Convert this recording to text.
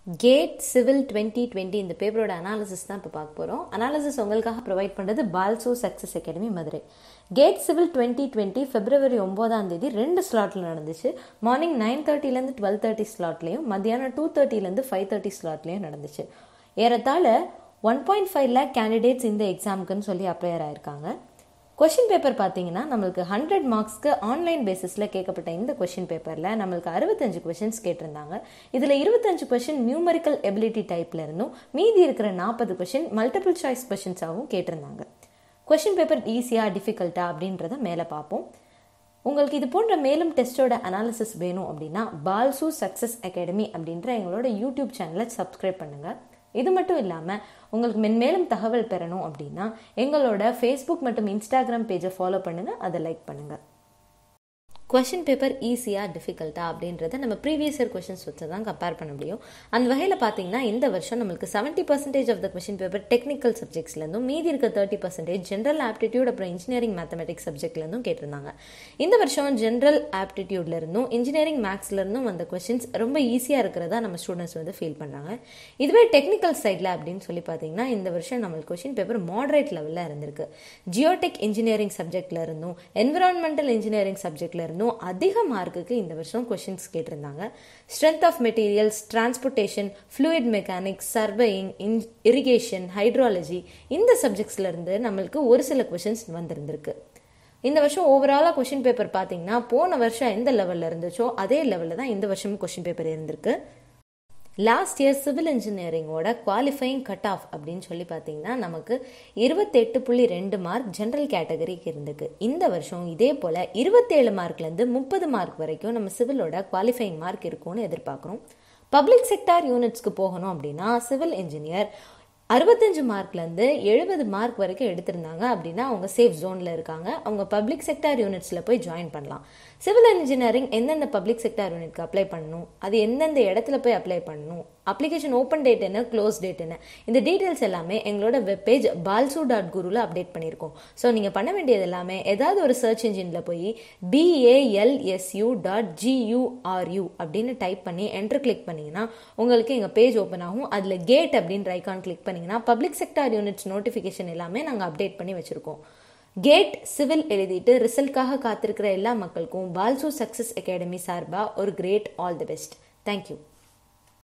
gate civil twenty twenty இந்த பேப்பரோட analysis தான் இப்போ பார்க்க போகிறோம் அனாலிசிஸ் உங்களுக்காக ப்ரொவைட் பண்ணுறது பால்சோ success academy Madurai GATE civil twenty twenty பிப்ரவரி ஒம்போதாம் தேதி ரெண்டு ஸ்லாட்டில் நடந்துச்சு மார்னிங் நைன் தேர்ட்டிலேருந்து டுவெல் தேர்ட்டி ஸ்லாட்லேயும் மத்தியானம் டூ தேர்ட்டிலேருந்து ஃபைவ் தேர்ட்டி ஸ்லாட்லேயும் நடந்துச்சு ஏறத்தாழ one point five lakh candidates இந்த எக்ஸாமுக்குன்னு சொல்லி அப்ளையர் ஆயிருக்காங்க கொஷின் பேப்பர் பார்த்தீங்கன்னா நம்மளுக்கு ஹண்ட்ரட் மார்க்ஸ்க்கு ஆன்லைன் பேசிஸில் கேட்கப்பட்ட இந்த கொஷின் பேப்பரில் நம்மளுக்கு அறுபத்தஞ்சு கொஷின்ஸ் கேட்டிருந்தாங்க இதில் இருபத்தஞ்சு கொஷின் நியூமரிக்கல் எபிலிட்டி டைப்ல இருந்தும் மீதி இருக்கிற நாற்பது கொஷின் மல்டிபிள் சாய்ஸ் கொஷின்ஸாகவும் கேட்டிருந்தாங்க கொஷின் பேப்பர் ஈஸியாக டிஃபிகல்ட்டா அப்படின்றத மேலே பார்ப்போம் உங்களுக்கு இது போன்ற மேலும் டெஸ்ட்டோட அனாலிசிஸ் வேணும் அப்படின்னா பால்சு சக்ஸஸ் அகாடமி அப்படின்ற எங்களோட யூடியூப் சேனலை சப்ஸ்கிரைப் பண்ணுங்கள் இது மட்டும் இல்லாமல் உங்களுக்கு மென்மேலும் தகவல் பெறணும் அப்படின்னா எங்களோட ஃபேஸ்புக் மற்றும் இன்ஸ்டாகிராம் பேஜை ஃபாலோ பண்ணுங்கள் அதை லைக் பண்ணுங்கள் கொஷின் பேப்பர் ஈஸியாக டிஃபிகல்ட்டா அப்படின்றத நம்ம ப்ரீவியஸ் இயர் கொஷின்ஸ் வச்சு தான் கம்பேர் பண்ண முடியும் அந்த வகையில் பார்த்தீங்கன்னா இந்த வருஷம் நம்மளுக்கு seventy percentage of the question paper technical சப்ஜெக்ட்ஸ்லேருந்தும் மீதி இருக்க தேர்ட்டி பர்சன்டேஜ் ஜென்ரல் ஆப்டிடியூட் அப்புறம் இன்ஜினியரிங் மேத்தமெட்டிக்ஸ் சப்ஜெக்ட்லேருந்தும் கேட்டிருந்தாங்க இந்த வருஷம் ஜென்ரல் ஆப்டிடியூட்லேருந்தும் இன்ஜினியரிங் மேக்ஸ்லேருந்தும் வந்த கொஷின்ஸ் ரொம்ப ஈஸியாக இருக்கிறதா நம்ம ஸ்டூடெண்ட்ஸ் வந்து ஃபீல் பண்ணுறாங்க இதுவே டெக்னிக்கல் சைடில் அப்படின்னு சொல்லி பார்த்தீங்கன்னா இந்த வருஷம் நம்மளுக்கு கொஷின் பேப்பர் மாடரேட் லெவலில் இருந்திருக்கு ஜியோடெக் இன்ஜினியரிங் சப்ஜெக்ட்ல இருந்தும் என்விரான்மெண்டல் இன்ஜினியரிங் சப்ஜெக்ட்ல இருந்தும் அதிக மார்க்குக்கு இந்த வருஷம் கொஷின்ஸ் கேட்டிருந்தாங்க strength of materials transportation fluid mechanics surveying in irrigation hydrology இந்த சப்ஜெக்ட்ஸ்ல இருந்து நம்மளுக்கு ஒரு சில கொஷின்ஸ் வந்திருந்திருக்கு இந்த வருஷம் ஓவராலாக கொஷின் பேப்பர் பார்த்தீங்கன்னா போன வருஷம் எந்த லெவலில் இருந்துச்சோ அதே லெவலில் தான் இந்த வருஷமும் கொஷின் பேப்பர் இருந்திருக்கு லாஸ்ட் இயர் சிவில் இன்ஜினியரிங்கோட குவாலிஃபைங் கட் ஆஃப் அப்படின்னு சொல்லி பார்த்தீங்கன்னா நமக்கு இருபத்தெட்டு புள்ளி ரெண்டு மார்க் ஜென்ரல் கேட்டகரிக்கு இருந்துக்கு இந்த வருஷம் இதே போல் இருபத்தேழு மார்க்லேருந்து முப்பது மார்க் வரைக்கும் நம்ம சிவிலோட குவாலிஃபைங் மார்க் இருக்கும்னு எதிர்பார்க்குறோம் பப்ளிக் செக்டார் யூனிட்ஸ்க்கு போகணும் அப்படின்னா சிவில் இன்ஜினியர் அறுபத்தஞ்சு மார்க்லேருந்து எழுபது மார்க் வரைக்கும் எடுத்திருந்தாங்க அப்படின்னா அவங்க சேஃப் ஜோனில் இருக்காங்க அவங்க பப்ளிக் செக்டார் யூனிட்ஸில் போய் ஜாயின் பண்ணலாம் சிவில் இன்ஜினியரிங் எந்தெந்த பப்ளிக் செக்டார் யூனிட்க்கு அப்ளை பண்ணணும் அது எந்தெந்த இடத்துல போய் அப்ளை பண்ணணும் அப்ளிகேஷன் ஓப்பன் டேட் என்ன க்ளோஸ் டேட் என்ன இந்த டீட்டெயில்ஸ் எல்லாமே எங்களோட வெப்பேஜ் பால்சு டாட் குருவில் அப்டேட் பண்ணியிருக்கோம் ஸோ நீங்கள் பண்ண வேண்டியது எல்லாமே ஏதாவது ஒரு சர்ச் இன்ஜினில் போய் பிஏஎல்எஸ்யூ டாட் ஜியூஆர்யூ அப்படின்னு டைப் பண்ணி என்டர் கிளிக் பண்ணிங்கன்னா உங்களுக்கு எங்கள் பேஜ் ஓப்பன் ஆகும் அதில் கேட் அப்படின்ற ஐக்கான் கிளிக் பண்ணிங்கன்னா பப்ளிக் செக்டார் யூனிட்ஸ் நோட்டிஃபிகேஷன் எல்லாமே நாங்கள் அப்டேட் பண்ணி வச்சுருக்கோம் கேட் சிவில் எழுதிட்டு ரிசல்ட்காக காத்திருக்கிற எல்லா மக்களுக்கும் பால்சு சக்ஸஸ் அகாடமி சார்பாக ஒரு great all the best thank you